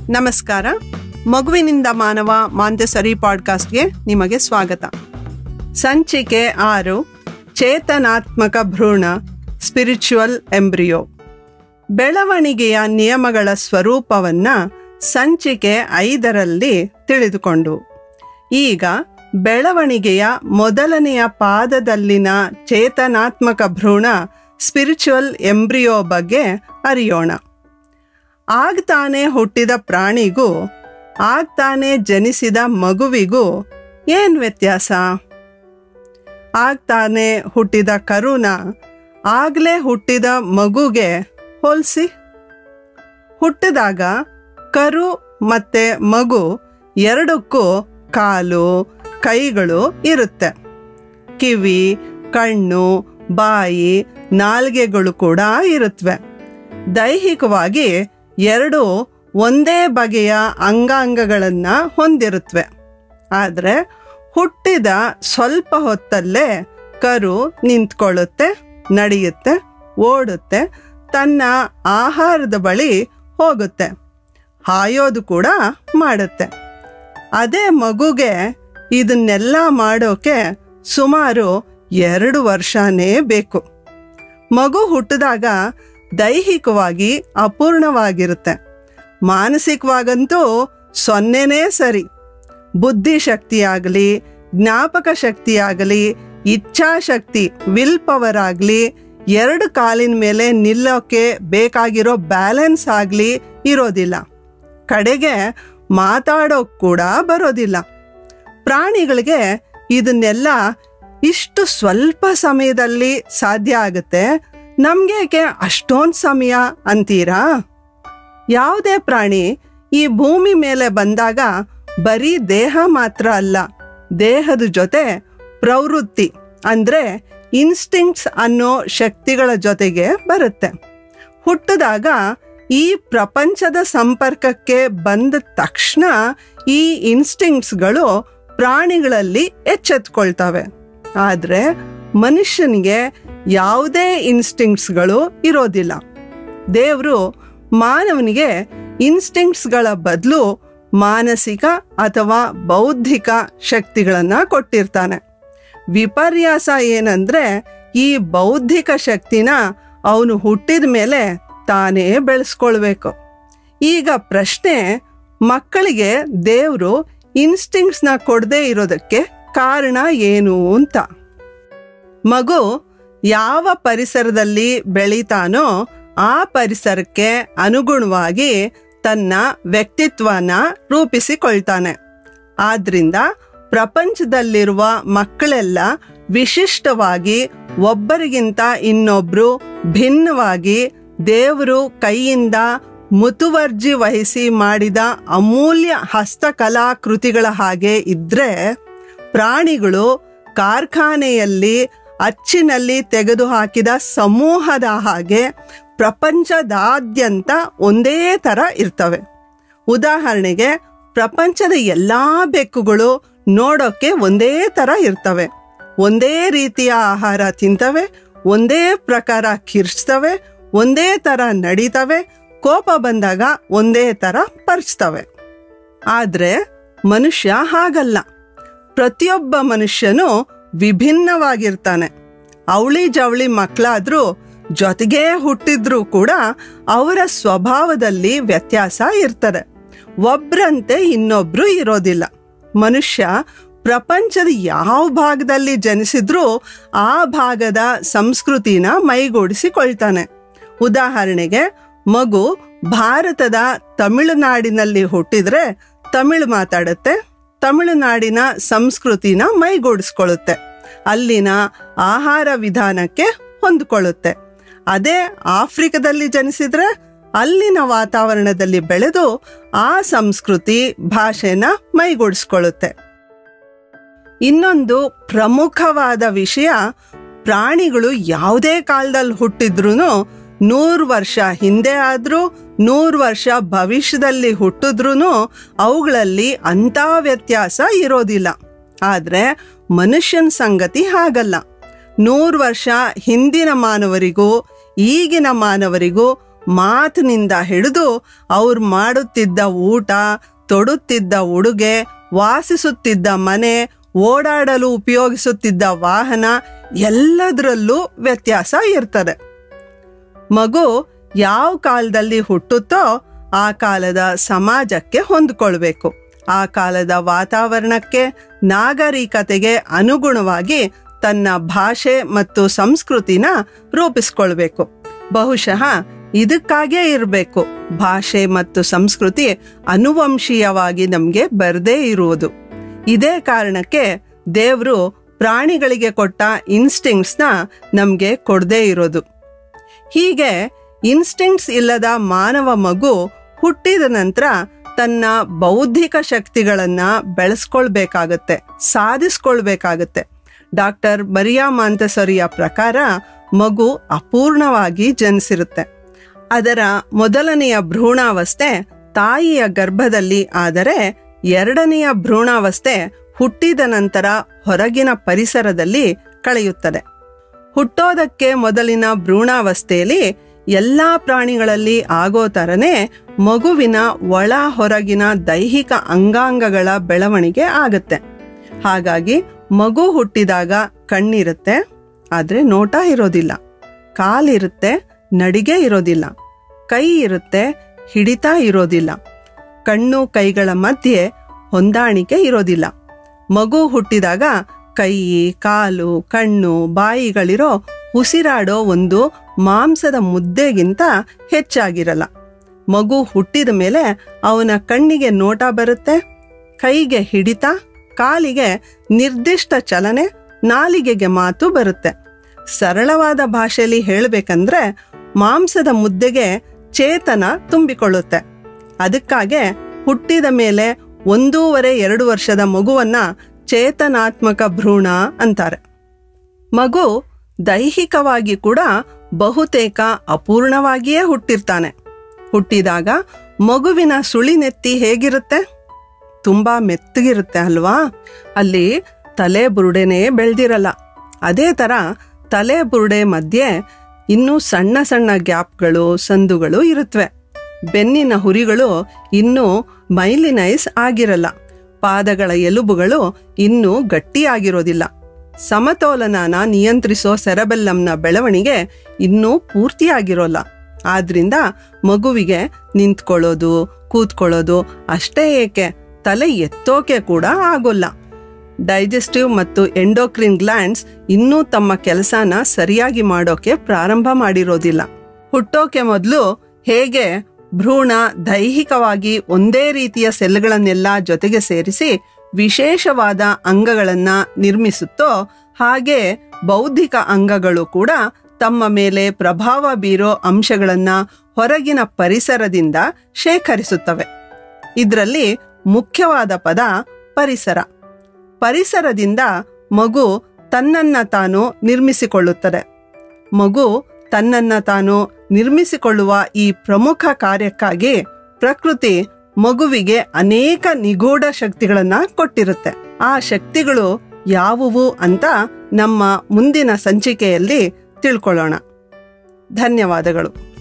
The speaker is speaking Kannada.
ನಮಸ್ಕಾರ ಮಗುವಿನಿಂದ ಮಾನವ ಮಾಂತೆಸರಿ ಪಾಡ್ಕಾಸ್ಟ್ಗೆ ನಿಮಗೆ ಸ್ವಾಗತ ಸಂಚಿಕೆ ಆರು ಚೇತನಾತ್ಮಕ ಭ್ರೂಣ ಸ್ಪಿರಿಚುವಲ್ ಎಂಬ್ರಿಯೋ ಬೆಳವಣಿಗೆಯ ನಿಯಮಗಳ ಸ್ವರೂಪವನ್ನ ಸಂಚಿಕೆ ಐದರಲ್ಲಿ ತಿಳಿದುಕೊಂಡು ಈಗ ಬೆಳವಣಿಗೆಯ ಮೊದಲನೆಯ ಪಾದದಲ್ಲಿನ ಚೇತನಾತ್ಮಕ ಭ್ರೂಣ ಸ್ಪಿರಿಚುವಲ್ ಎಂಬ್ರಿಯೋ ಬಗ್ಗೆ ಅರಿಯೋಣ ಆಗ್ತಾನೆ ಹುಟ್ಟಿದ ಪ್ರಾಣಿಗೂ ಆಗ್ತಾನೆ ಜನಿಸಿದ ಮಗುವಿಗೂ ಏನು ವ್ಯತ್ಯಾಸ ಆಗ್ತಾನೆ ಹುಟ್ಟಿದ ಕರುನ ಆಗಲೇ ಹುಟ್ಟಿದ ಮಗುಗೆ ಹೋಲಿಸಿ ಹುಟ್ಟಿದಾಗ ಕರು ಮತ್ತೆ ಮಗು ಎರಡಕ್ಕೂ ಕಾಲು ಕೈಗಳು ಇರುತ್ತೆ ಕಿವಿ ಕಣ್ಣು ಬಾಯಿ ನಾಲ್ಗೆಗಳು ಕೂಡ ಇರುತ್ತವೆ ದೈಹಿಕವಾಗಿ ಎರಡು ಒಂದೇ ಬಗೆಯ ಅಂಗಾಂಗಗಳನ್ನು ಹೊಂದಿರುತ್ತವೆ ಆದರೆ ಹುಟ್ಟಿದ ಸ್ವಲ್ಪ ಹೊತ್ತಲ್ಲೇ ಕರು ನಿಂತ್ಕೊಳ್ಳುತ್ತೆ ನಡೆಯುತ್ತೆ ಓಡುತ್ತೆ ತನ್ನ ಆಹಾರದ ಬಳಿ ಹೋಗುತ್ತೆ ಹಾಯೋದು ಕೂಡ ಮಾಡುತ್ತೆ ಅದೇ ಮಗುಗೆ ಇದನ್ನೆಲ್ಲ ಮಾಡೋಕೆ ಸುಮಾರು ಎರಡು ವರ್ಷನೇ ಬೇಕು ಮಗು ಹುಟ್ಟಿದಾಗ ದೈಹಿಕವಾಗಿ ಅಪೂರ್ಣವಾಗಿರುತ್ತೆ ಮಾನಸಿಕವಾಗಂತೂ ಸೊನ್ನೆನೇ ಸರಿ ಬುದ್ಧಿಶಕ್ತಿಯಾಗಲಿ ಜ್ಞಾಪಕ ಶಕ್ತಿಯಾಗಲಿ ಇಚ್ಛಾಶಕ್ತಿ ವಿಲ್ ಪವರ್ ಆಗಲಿ ಎರಡು ಕಾಲಿನ ಮೇಲೆ ನಿಲ್ಲೋಕೆ ಬೇಕಾಗಿರೋ ಬ್ಯಾಲೆನ್ಸ್ ಆಗಲಿ ಇರೋದಿಲ್ಲ ಕಡೆಗೆ ಮಾತಾಡೋಕ್ ಕೂಡ ಬರೋದಿಲ್ಲ ಪ್ರಾಣಿಗಳಿಗೆ ಇದನ್ನೆಲ್ಲ ಇಷ್ಟು ಸ್ವಲ್ಪ ಸಮಯದಲ್ಲಿ ಸಾಧ್ಯ ಆಗುತ್ತೆ ನಮ್ಗೇಕೆ ಅಷ್ಟೊಂದು ಸಮಯ ಅಂತೀರಾ ಯಾವುದೇ ಪ್ರಾಣಿ ಈ ಭೂಮಿ ಮೇಲೆ ಬಂದಾಗ ಬರೀ ದೇಹ ಮಾತ್ರ ಅಲ್ಲ ದೇಹದ ಜೊತೆ ಪ್ರವೃತ್ತಿ ಅಂದ್ರೆ ಇನ್ಸ್ಟಿಂಕ್ಟ್ಸ್ ಅನ್ನೋ ಶಕ್ತಿಗಳ ಜೊತೆಗೆ ಬರುತ್ತೆ ಹುಟ್ಟಿದಾಗ ಈ ಪ್ರಪಂಚದ ಸಂಪರ್ಕಕ್ಕೆ ಬಂದ ತಕ್ಷಣ ಈ ಇನ್ಸ್ಟಿಂಕ್ಟ್ಸ್ಗಳು ಪ್ರಾಣಿಗಳಲ್ಲಿ ಎಚ್ಚೆತ್ಕೊಳ್ತವೆ ಆದರೆ ಮನುಷ್ಯನಿಗೆ ಯಾವುದೇ ಇನ್ಸ್ಟಿಂಕ್ಟ್ಸ್ಗಳು ಇರೋದಿಲ್ಲ ದೇವರು ಮಾನವನಿಗೆ ಇನ್ಸ್ಟಿಂಕ್ಟ್ಸ್ಗಳ ಬದಲು ಮಾನಸಿಕ ಅಥವಾ ಬೌದ್ಧಿಕ ಶಕ್ತಿಗಳನ್ನು ಕೊಟ್ಟಿರ್ತಾನೆ ವಿಪರ್ಯಾಸ ಏನಂದ್ರೆ ಈ ಬೌದ್ಧಿಕ ಶಕ್ತಿನ ಅವನು ಹುಟ್ಟಿದ ಮೇಲೆ ತಾನೇ ಬೆಳೆಸ್ಕೊಳ್ಬೇಕು ಈಗ ಪ್ರಶ್ನೆ ಮಕ್ಕಳಿಗೆ ದೇವರು ಇನ್ಸ್ಟಿಂಕ್ಟ್ಸ್ನ ಕೊಡದೇ ಇರೋದಕ್ಕೆ ಕಾರಣ ಏನು ಅಂತ ಮಗು ಯಾವ ಪರಿಸರದಲ್ಲಿ ಬೆಳೀತಾನೋ ಆ ಪರಿಸರಕ್ಕೆ ಅನುಗುಣವಾಗಿ ತನ್ನ ವ್ಯಕ್ತಿತ್ವನ ರೂಪಿಸಿಕೊಳ್ತಾನೆ ಆದ್ರಿಂದ ಪ್ರಪಂಚದಲ್ಲಿರುವ ಮಕ್ಕಳೆಲ್ಲ ವಿಶಿಷ್ಟವಾಗಿ ಒಬ್ಬರಿಗಿಂತ ಇನ್ನೊಬ್ರು ಭಿನ್ನವಾಗಿ ದೇವರು ಕೈಯಿಂದ ಮುತುವರ್ಜಿ ವಹಿಸಿ ಮಾಡಿದ ಅಮೂಲ್ಯ ಹಸ್ತಕಲಾಕೃತಿಗಳ ಹಾಗೆ ಇದ್ರೆ ಪ್ರಾಣಿಗಳು ಕಾರ್ಖಾನೆಯಲ್ಲಿ ಅಚ್ಚಿನಲ್ಲಿ ತೆಗೆದುಹಾಕಿದ ಸಮೂಹದ ಹಾಗೆ ಪ್ರಪಂಚದಾದ್ಯಂತ ಒಂದೇ ಥರ ಇರ್ತವೆ ಉದಾಹರಣೆಗೆ ಪ್ರಪಂಚದ ಎಲ್ಲ ಬೆಕ್ಕುಗಳು ನೋಡೋಕ್ಕೆ ಒಂದೇ ಥರ ಇರ್ತವೆ ಒಂದೇ ರೀತಿಯ ಆಹಾರ ತಿಂತವೆ ಒಂದೇ ಪ್ರಕಾರ ಕಿರ್ಚ್ತವೆ ಒಂದೇ ಥರ ನಡೀತವೆ ಕೋಪ ಬಂದಾಗ ಒಂದೇ ಥರ ಪರ್ಚ್ತವೆ ಆದರೆ ಮನುಷ್ಯ ಹಾಗಲ್ಲ ಪ್ರತಿಯೊಬ್ಬ ಮನುಷ್ಯನು ವಿಭಿನ್ನವಾಗಿರ್ತಾನೆ ಅವಳಿ ಜವಳಿ ಮಕ್ಕಳಾದ್ರೂ ಜೊತೆಗೇ ಹುಟ್ಟಿದ್ರೂ ಕೂಡ ಅವರ ಸ್ವಭಾವದಲ್ಲಿ ವ್ಯತ್ಯಾಸ ಇರ್ತದೆ ಒಬ್ರಂತೆ ಇನ್ನೊಬ್ರು ಇರೋದಿಲ್ಲ ಮನುಷ್ಯ ಪ್ರಪಂಚದ ಯಾವ ಭಾಗದಲ್ಲಿ ಜನಿಸಿದ್ರೂ ಆ ಭಾಗದ ಸಂಸ್ಕೃತಿನ ಮೈಗೂಡಿಸಿಕೊಳ್ತಾನೆ ಉದಾಹರಣೆಗೆ ಮಗು ಭಾರತದ ತಮಿಳುನಾಡಿನಲ್ಲಿ ಹುಟ್ಟಿದ್ರೆ ತಮಿಳು ಮಾತಾಡುತ್ತೆ ತಮಿಳುನಾಡಿನ ಸಂಸ್ಕೃತಿನ ಮೈಗೂಡಿಸ್ಕೊಳ್ಳುತ್ತೆ ಅಲ್ಲಿನ ಆಹಾರ ವಿಧಾನಕ್ಕೆ ಹೊಂದಿಕೊಳ್ಳುತ್ತೆ ಅದೇ ಆಫ್ರಿಕಾದಲ್ಲಿ ಜನಿಸಿದ್ರೆ ಅಲ್ಲಿನ ವಾತಾವರಣದಲ್ಲಿ ಬೆಳೆದು ಆ ಸಂಸ್ಕೃತಿ ಭಾಷೆನ ಮೈಗೂಡಿಸ್ಕೊಳ್ಳುತ್ತೆ ಇನ್ನೊಂದು ಪ್ರಮುಖವಾದ ವಿಷಯ ಪ್ರಾಣಿಗಳು ಯಾವುದೇ ಕಾಲದಲ್ಲಿ ಹುಟ್ಟಿದ್ರೂ ನೂರು ವರ್ಷ ಹಿಂದೆ ಆದರೂ ನೂರು ವರ್ಷ ಭವಿಷ್ಯದಲ್ಲಿ ಹುಟ್ಟಿದ್ರೂ ಅವುಗಳಲ್ಲಿ ಅಂಥ ವ್ಯತ್ಯಾಸ ಇರೋದಿಲ್ಲ ಆದರೆ ಮನುಷ್ಯನ ಸಂಗತಿ ಹಾಗಲ್ಲ ನೂರು ವರ್ಷ ಹಿಂದಿನ ಮಾನವರಿಗೂ ಈಗಿನ ಮಾನವರಿಗೂ ಮಾತಿನಿಂದ ಹಿಡಿದು ಅವ್ರು ಮಾಡುತ್ತಿದ್ದ ಊಟ ತೊಡುತ್ತಿದ್ದ ಉಡುಗೆ ವಾಸಿಸುತ್ತಿದ್ದ ಮನೆ ಓಡಾಡಲು ಉಪಯೋಗಿಸುತ್ತಿದ್ದ ವಾಹನ ಎಲ್ಲದರಲ್ಲೂ ವ್ಯತ್ಯಾಸ ಇರ್ತದೆ ಮಗು ಯಾವ ಕಾಲದಲ್ಲಿ ಹುಟ್ಟುತ್ತೋ ಆ ಕಾಲದ ಸಮಾಜಕ್ಕೆ ಹೊಂದ್ಕೊಳ್ಬೇಕು ಆ ಕಾಲದ ವಾತಾವರಣಕ್ಕೆ ನಾಗರಿಕತೆಗೆ ಅನುಗುಣವಾಗಿ ತನ್ನ ಭಾಷೆ ಮತ್ತು ಸಂಸ್ಕೃತಿನ ರೂಪಿಸ್ಕೊಳ್ಬೇಕು ಬಹುಶಃ ಇದಕ್ಕಾಗೇ ಇರಬೇಕು ಭಾಷೆ ಮತ್ತು ಸಂಸ್ಕೃತಿ ಅನುವಂಶೀಯವಾಗಿ ನಮಗೆ ಬರದೇ ಇರುವುದು ಇದೇ ಕಾರಣಕ್ಕೆ ದೇವರು ಪ್ರಾಣಿಗಳಿಗೆ ಕೊಟ್ಟ ಇನ್ಸ್ಟಿಂಕ್ಟ್ಸ್ನ ನಮಗೆ ಕೊಡದೇ ಇರೋದು ಹೀಗೆ ಇನ್ಸ್ಟಿಂಕ್ಟ್ಸ್ ಇಲ್ಲದ ಮಾನವ ಮಗು ಹುಟ್ಟಿದ ನಂತರ ತನ್ನ ಬೌದ್ಧಿಕ ಶಕ್ತಿಗಳನ್ನ ಬೆಳೆಸ್ಕೊಳ್ಬೇಕಾಗತ್ತೆ ಸಾಧಿಸ್ಕೊಳ್ಬೇಕಾಗತ್ತೆ ಡಾಕ್ಟರ್ ಮರಿಯಾ ಮಾಂತಸರಿಯ ಪ್ರಕಾರ ಮಗು ಅಪೂರ್ಣವಾಗಿ ಜನಿಸಿರುತ್ತೆ ಅದರ ಮೊದಲನೆಯ ಭ್ರೂಣಾವಸ್ಥೆ ತಾಯಿಯ ಗರ್ಭದಲ್ಲಿ ಆದರೆ ಎರಡನೆಯ ಭ್ರೂಣಾವಸ್ಥೆ ಹುಟ್ಟಿದ ನಂತರ ಹೊರಗಿನ ಪರಿಸರದಲ್ಲಿ ಕಳೆಯುತ್ತದೆ ಹುಟ್ಟೋದಕ್ಕೆ ಮೊದಲಿನ ಭ್ರೂಣಾವಸ್ಥೆಯಲ್ಲಿ ಎಲ್ಲ ಪ್ರಾಣಿಗಳಲ್ಲಿ ಆಗೋ ಥರನೇ ಮಗುವಿನ ಒಳ ಹೊರಗಿನ ದೈಹಿಕ ಅಂಗಾಂಗಗಳ ಬೆಳವಣಿಗೆ ಆಗತ್ತೆ ಹಾಗಾಗಿ ಮಗು ಹುಟ್ಟಿದಾಗ ಕಣ್ಣಿರುತ್ತೆ ಆದರೆ ನೋಟ ಇರೋದಿಲ್ಲ ಕಾಲಿರುತ್ತೆ ನಡಿಗೆ ಇರೋದಿಲ್ಲ ಕೈ ಇರುತ್ತೆ ಹಿಡಿತ ಇರೋದಿಲ್ಲ ಕಣ್ಣು ಕೈಗಳ ಮಧ್ಯೆ ಹೊಂದಾಣಿಕೆ ಇರೋದಿಲ್ಲ ಮಗು ಹುಟ್ಟಿದಾಗ ಕೈ ಕಾಲು ಕಣ್ಣು ಬಾಯಿಗಳಿರೋ ಉಸಿರಾಡೋ ಒಂದು ಮಾಂಸದ ಮುದ್ದೆಗಿಂತ ಹೆಚ್ಚಾಗಿರಲ್ಲ ಮಗು ಹುಟ್ಟಿದ ಮೇಲೆ ಅವನ ಕಣ್ಣಿಗೆ ನೋಟ ಬರುತ್ತೆ ಕೈಗೆ ಹಿಡಿತ ಕಾಲಿಗೆ ನಿರ್ದಿಷ್ಟ ಚಲನೆ ನಾಲಿಗೆಗೆ ಮಾತು ಬರುತ್ತೆ ಸರಳವಾದ ಭಾಷೆಯಲ್ಲಿ ಹೇಳಬೇಕಂದ್ರೆ ಮಾಂಸದ ಮುದ್ದೆಗೆ ಚೇತನ ತುಂಬಿಕೊಳ್ಳುತ್ತೆ ಅದಕ್ಕಾಗೆ ಹುಟ್ಟಿದ ಮೇಲೆ ಒಂದೂವರೆ ಎರಡು ವರ್ಷದ ಮಗುವನ್ನ ಚೇತನಾತ್ಮಕ ಭ್ರೂಣ ಅಂತಾರೆ ಮಗು ದೈಹಿಕವಾಗಿ ಕೂಡ ಬಹುತೇಕ ಅಪೂರ್ಣವಾಗಿಯೇ ಹುಟ್ಟಿರ್ತಾನೆ ಹುಟ್ಟಿದಾಗ ಮಗುವಿನ ಸುಳಿನೆತ್ತಿ ಹೇಗಿರುತ್ತೆ ತುಂಬಾ ಮೆತ್ತಗಿರುತ್ತೆ ಅಲ್ವಾ ಅಲ್ಲಿ ತಲೆ ಬುರುಡೆನೇ ಬೆಳೆದಿರಲ್ಲ ಅದೇ ಥರ ತಲೆ ಬುರುಡೆ ಮಧ್ಯೆ ಇನ್ನೂ ಸಣ್ಣ ಸಣ್ಣ ಗ್ಯಾಪ್ಗಳು ಸಂದುಗಳು ಇರುತ್ತವೆ ಬೆನ್ನಿನ ಹುರಿಗಳು ಇನ್ನೂ ಮೈಲಿನೈಸ್ ಆಗಿರಲ್ಲ ಪಾದಗಳ ಎಲುಬುಗಳು ಇನ್ನೂ ಗಟ್ಟಿಯಾಗಿರೋದಿಲ್ಲ ಸಮತೋಲನನ ನಿಯಂತ್ರಿಸೋ ಸೆರಬೆಲ್ಲಂನ ಬೆಳವಣಿಗೆ ಇನ್ನೂ ಪೂರ್ತಿಯಾಗಿರೋಲ್ಲ ಆದ್ರಿಂದ ಮಗುವಿಗೆ ನಿಂತ್ಕೊಳ್ಳೋದು ಕೂತ್ಕೊಳ್ಳೋದು ಅಷ್ಟೇ ಏಕೆ ತಲೆ ಎತ್ತೋಕೆ ಕೂಡ ಆಗೋಲ್ಲ ಡೈಜೆಸ್ಟಿವ್ ಮತ್ತು ಎಂಡೋಕ್ರಿನ್ ಗ್ಲ್ಯಾಂಡ್ಸ್ ಇನ್ನೂ ತಮ್ಮ ಕೆಲಸನ ಸರಿಯಾಗಿ ಮಾಡೋಕೆ ಪ್ರಾರಂಭ ಮಾಡಿರೋದಿಲ್ಲ ಹುಟ್ಟೋಕೆ ಮೊದಲು ಹೇಗೆ ಭ್ರೂಣ ದೈಹಿಕವಾಗಿ ಒಂದೇ ರೀತಿಯ ಸೆಲ್ಗಳನ್ನೆಲ್ಲ ಜೊತೆಗೆ ಸೇರಿಸಿ ವಿಶೇಷವಾದ ಅಂಗಗಳನ್ನ ನಿರ್ಮಿಸುತ್ತೋ ಹಾಗೆ ಬೌದ್ಧಿಕ ಅಂಗಗಳು ಕೂಡ ತಮ್ಮ ಮೇಲೆ ಪ್ರಭಾವ ಬೀರೋ ಅಂಶಗಳನ್ನ ಹೊರಗಿನ ಪರಿಸರದಿಂದ ಶೇಖರಿಸುತ್ತವೆ ಇದರಲ್ಲಿ ಮುಖ್ಯವಾದ ಪದ ಪರಿಸರ ಪರಿಸರದಿಂದ ಮಗು ತನ್ನನ್ನ ತಾನು ನಿರ್ಮಿಸಿಕೊಳ್ಳುತ್ತದೆ ಮಗು ತನ್ನನ್ನ ತಾನು ನಿರ್ಮಿಸಿಕೊಳ್ಳುವ ಈ ಪ್ರಮುಖ ಕಾರ್ಯಕ್ಕಾಗಿ ಪ್ರಕೃತಿ ಮಗುವಿಗೆ ಅನೇಕ ನಿಗೂಢ ಶಕ್ತಿಗಳನ್ನ ಕೊಟ್ಟಿರುತ್ತೆ ಆ ಶಕ್ತಿಗಳು ಯಾವುವು ಅಂತ ನಮ್ಮ ಮುಂದಿನ ಸಂಚಿಕೆಯಲ್ಲಿ ತಿಳ್ಕೊಳ್ಳೋಣ ಧನ್ಯವಾದಗಳು